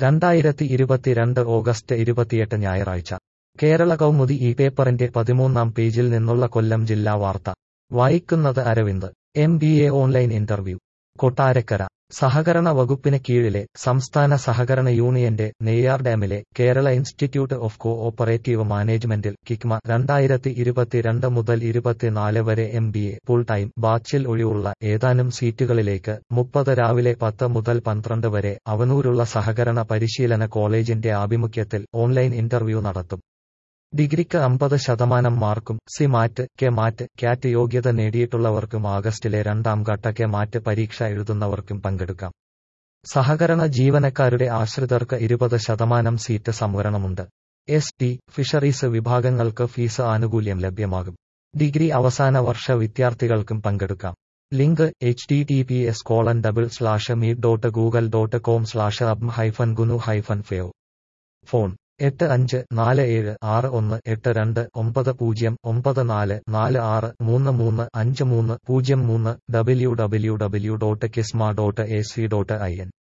രണ്ടായിരത്തി ഇരുപത്തിരണ്ട് ഓഗസ്റ്റ് ഇരുപത്തിയെട്ട് ഞായറാഴ്ച കേരള കൗമുദി ഈ പേപ്പറിന്റെ പതിമൂന്നാം പേജിൽ നിന്നുള്ള കൊല്ലം ജില്ലാ വാർത്ത വായിക്കുന്നത് Aravind M B A online interview Kottarakkara സഹകരണ വകുപ്പിന് കീഴിലെ സംസ്ഥാന സഹകരണ യൂണിയന്റെ നെയ്യാർ ഡാമിലെ Kerala institute of cooperative മാനേജ്മെന്റിൽ കിക്മ രണ്ടായിരത്തി ഇരുപത്തിരണ്ട് മുതൽ ഇരുപത്തിനാല് വരെ M B A full time ബാച്ചിൽ ഒഴിവുള്ള ഏതാനും സീറ്റുകളിലേക്ക് മുപ്പത് രാവിലെ പത്ത് മുതൽ പന്ത്രണ്ട് വരെ അവനൂരുള്ള സഹകരണ പരിശീലന കോളേജിന്റെ ആഭിമുഖ്യത്തിൽ ഓൺലൈൻ ഇന്റർവ്യൂ നടത്തും ഡിഗ്രിക്ക് അമ്പത് ശതമാനം മാർക്കും സി മാറ്റ് കെ മാറ്റ് കാറ്റ് യോഗ്യത നേടിയിട്ടുള്ളവർക്കും ആഗസ്റ്റിലെ രണ്ടാം ഘട്ട കെ മാറ്റ് പരീക്ഷ എഴുതുന്നവർക്കും പങ്കെടുക്കാം സഹകരണ ജീവനക്കാരുടെ ആശ്രിതർക്ക് ഇരുപത് ശതമാനം സീറ്റ് സംവരണമുണ്ട് എസ് ടി ഫിഷറീസ് വിഭാഗങ്ങൾക്ക് ഫീസ് ആനുകൂല്യം ലഭ്യമാകും ഡിഗ്രി അവസാന വർഷ വിദ്യാർത്ഥികൾക്കും പങ്കെടുക്കാം link H T T P S colon double slash meet dot Google dot com slash അബ് ഹൈഫൻ ഗുനു ഹൈഫൻ ഫേവ് ഫോൺ എട്ട് അഞ്ച് നാല് ഏഴ് ആറ് ഒന്ന് എട്ട് രണ്ട് ഒമ്പത് പൂജ്യം ഒമ്പത് നാല് നാല് ആറ് മൂന്ന് മൂന്ന് അഞ്ച് മൂന്ന് പൂജ്യം മൂന്ന് W W W dot kicma dot A C dot I N